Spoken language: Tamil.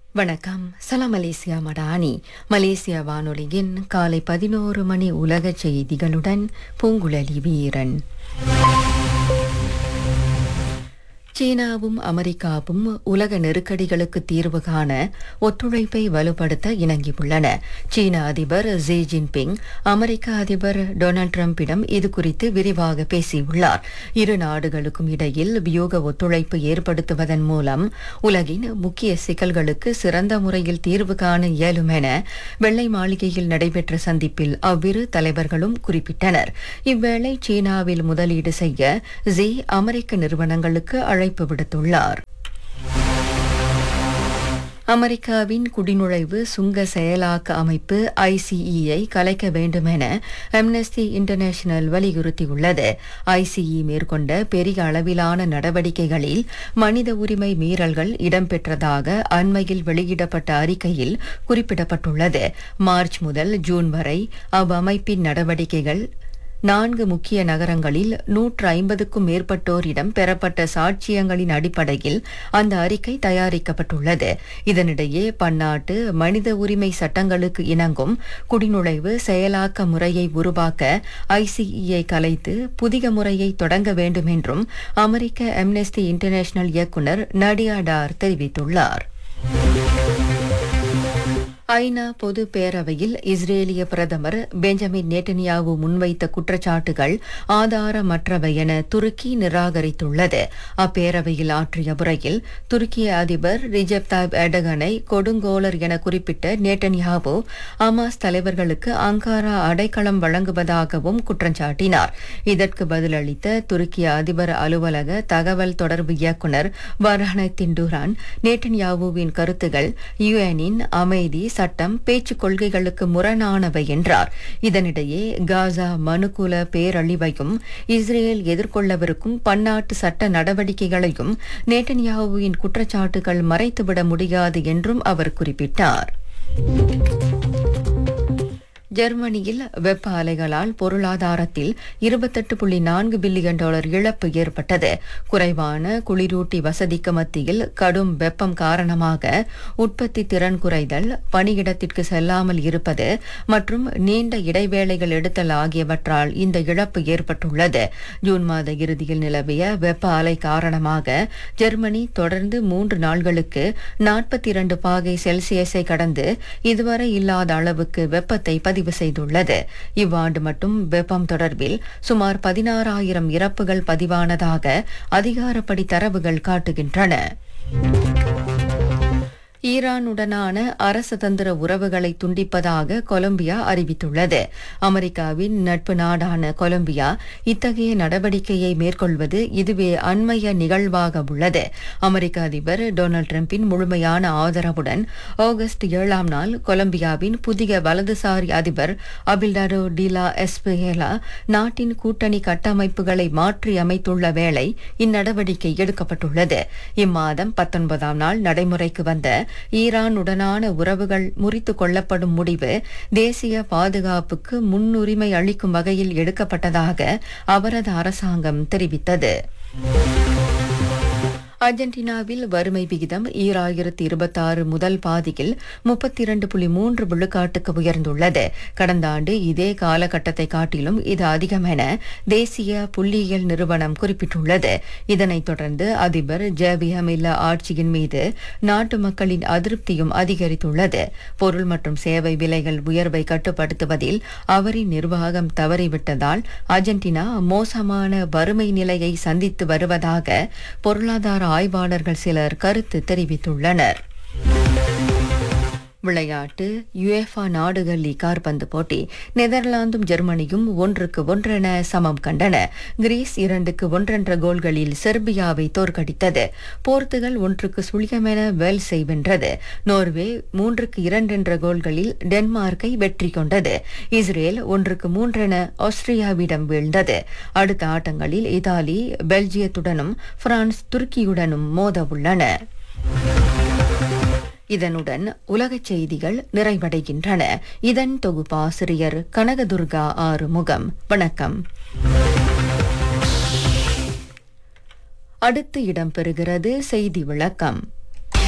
வணக்கம் சலாம் மலேசியா மடானி மலேசியா வானொலியின் காலை பதினோரு மணி உலக செய்திகளுடன் பூங்குழலி வீரன் சீனாவும் அமெரிக்காவும் உலக நெருக்கடிகளுக்கு தீர்வு காண ஒத்துழைப்பை வலுப்படுத்த இணங்கியுள்ளன சீன அதிபர் ஜி ஜின்பிங் அமெரிக்க அதிபர் டொனால்ட் டிரம்பிடம் இதுகுறித்து விரிவாக பேசியுள்ளார் இரு நாடுகளுக்கும் இடையில் வியூக ஒத்துழைப்பு ஏற்படுத்துவதன் மூலம் உலகின் முக்கிய சிக்கல்களுக்கு சிறந்த முறையில் தீர்வு காண இயலும் என வெள்ளை மாளிகையில் நடைபெற்ற சந்திப்பில் அவ்விரு தலைவர்களும் குறிப்பிட்டனர் இவ்வேளை சீனாவில் முதலீடு செய்ய ஜி அமெரிக்க நிறுவனங்களுக்கு அழைப்பு விடுத்துள்ளார் அமெரிக்காவின் குடிநுழைவு சுங்க செயலாக்க அமைப்பு ஐசிஇயை கலைக்க வேண்டும் என அம்னஸ்டி இன்டர்நேஷனல் வலியுறுத்தியுள்ளது ஐசிஇ மேற்கொண்ட பெரிய அளவிலான நடவடிக்கைகளில் மனித உரிமை மீறல்கள் இடம்பெற்றதாக அண்மையில் வெளியிடப்பட்ட அறிக்கையில் குறிப்பிடப்பட்டுள்ளது மார்ச் முதல் ஜூன் வரை அவ்வமைப்பின் நடவடிக்கைகள் நான்கு முக்கிய நகரங்களில் நூற்று ஐம்பதுக்கும் மேற்பட்டோரிடம் பெறப்பட்ட சாட்சியங்களின் அடிப்படையில் அந்த அறிக்கை தயாரிக்கப்பட்டுள்ளது இதனிடையே பன்னாட்டு மனித உரிமை சட்டங்களுக்கு இணங்கும் குடிநுழைவு செயலாக்க முறையை உருவாக்க ஐசிஇயை கலைத்து புதிய முறையை தொடங்க வேண்டும் என்றும் அமெரிக்க அம்னெஸ்டி இன்டர்நேஷனல் இயக்குநர் நடியா டார் தெரிவித்துள்ளார் ஐநா பொது பேரவையில் இஸ்ரேலிய பிரதமர் பெஞ்சமின் நேட்டன்யாவு முன்வைத்த குற்றச்சாட்டுகள் ஆதாரமற்றவை என துருக்கி நிராகரித்துள்ளது அப்பேரவையில் ஆற்றிய உரையில் துருக்கிய அதிபர் ரிஜப் தாய்ப் எர்டகனை கொடுங்கோலர் என குறிப்பிட்ட நேட்டன்யாவு அமாஸ் தலைவர்களுக்கு அங்காரா அடைக்கலம் வழங்குவதாகவும் குற்றஞ்சாட்டினார் இதற்கு பதிலளித்த துருக்கிய அதிபர் அலுவலக தகவல் தொடர்பு இயக்குநர் வர்ஹனத்தின் டுரான் நேட்டன்யாவுவின் கருத்துகள் யுஎனின் அமைதி சட்டம் பேச்சுக் கொள்கைகளுக்கு முரணானவை என்றார் இதனிடையே காசா மனுகுல பேரழிவையும் இஸ்ரேல் எதிர்கொள்ளவிருக்கும் பன்னாட்டு சட்ட நடவடிக்கைகளையும் நேட்டன்யாவுவின் குற்றச்சாட்டுகள் மறைத்துவிட முடியாது என்றும் அவர் குறிப்பிட்டார் ஜெர்மனியில் வெப்ப அலைகளால் பொருளாதாரத்தில் இருபத்தெட்டு புள்ளி நான்கு பில்லியன் டாலர் இழப்பு ஏற்பட்டது குறைவான குளிரூட்டி வசதிக்கு மத்தியில் கடும் வெப்பம் காரணமாக உற்பத்தி திறன் குறைதல் பணியிடத்திற்கு செல்லாமல் இருப்பது மற்றும் நீண்ட இடைவேளைகள் எடுத்தல் ஆகியவற்றால் இந்த இழப்பு ஏற்பட்டுள்ளது ஜூன் மாத இறுதியில் நிலவிய வெப்ப அலை காரணமாக ஜெர்மனி தொடர்ந்து மூன்று நாள்களுக்கு நாற்பத்தி இரண்டு பாகை செல்சியஸை கடந்து இதுவரை இல்லாத அளவுக்கு வெப்பத்தை பதிவு செய்துள்ளது இவ்வாண்டு மட்டும் வெப்பம் தொடர்பில் சுமார் பதினாறாயிரம் இறப்புகள் பதிவானதாக அதிகாரப்படி தரவுகள் காட்டுகின்றன ஈரானுடனான அரசதந்திர உறவுகளை துண்டிப்பதாக கொலம்பியா அறிவித்துள்ளது அமெரிக்காவின் நட்பு நாடான கொலம்பியா இத்தகைய நடவடிக்கையை மேற்கொள்வது இதுவே அண்மைய நிகழ்வாக உள்ளது அமெரிக்க அதிபர் டொனால்டு டிரம்பின் முழுமையான ஆதரவுடன் ஆகஸ்ட் ஏழாம் நாள் கொலம்பியாவின் புதிய வலதுசாரி அதிபர் அபில்டாரோ டிலா எஸ்பேலா நாட்டின் கூட்டணி கட்டமைப்புகளை மாற்றி அமைத்துள்ள வேளை இந்நடவடிக்கை எடுக்கப்பட்டுள்ளது இம்மாதம் பத்தொன்பதாம் நாள் நடைமுறைக்கு வந்த ஈரானுடனான உறவுகள் முறித்துக் கொள்ளப்படும் முடிவு தேசிய பாதுகாப்புக்கு முன்னுரிமை அளிக்கும் வகையில் எடுக்கப்பட்டதாக அவரது அரசாங்கம் தெரிவித்தது அர்ஜென்டினாவில் வறுமை விகிதம் ஈராயிரத்தி இருபத்தாறு முதல் பாதியில் முப்பத்தி இரண்டு புள்ளி மூன்று விழுக்காட்டுக்கு உயர்ந்துள்ளது கடந்த ஆண்டு இதே காலகட்டத்தை காட்டிலும் இது அதிகம் என தேசிய புள்ளியியல் நிறுவனம் குறிப்பிட்டுள்ளது இதனைத் தொடர்ந்து அதிபர் ஜேபியமில்லா ஆட்சியின் மீது நாட்டு மக்களின் அதிருப்தியும் அதிகரித்துள்ளது பொருள் மற்றும் சேவை விலைகள் உயர்வை கட்டுப்படுத்துவதில் அவரின் நிர்வாகம் தவறிவிட்டதால் அர்ஜென்டினா மோசமான வறுமை நிலையை சந்தித்து வருவதாக பொருளாதார ஆய்வாளர்கள் சிலர் கருத்து தெரிவித்துள்ளனர் விளையாட்டு யுஎஃபா நாடுகள் லீக் கால்பந்து போட்டி நெதர்லாந்தும் ஜெர்மனியும் ஒன்றுக்கு ஒன்றென சமம் கண்டன கிரீஸ் இரண்டுக்கு ஒன்றென்ற கோல்களில் செர்பியாவை தோற்கடித்தது போர்த்துகல் ஒன்றுக்கு சுழியமென வேல்ஸை வென்றது நோர்வே மூன்றுக்கு இரண்டென்ற கோல்களில் டென்மார்க்கை வெற்றி கொண்டது இஸ்ரேல் ஒன்றுக்கு மூன்றென ஆஸ்திரியாவிடம் வீழ்ந்தது அடுத்த ஆட்டங்களில் இத்தாலி பெல்ஜியத்துடனும் பிரான்ஸ் துருக்கியுடனும் மோத உள்ளன இதனுடன் உலகச் செய்திகள் நிறைவடைகின்றன இதன் தொகுப்பாசிரியர் கனகதுர்கா ஆறுமுகம் வணக்கம் அடுத்து இடம்பெறுகிறது செய்தி விளக்கம்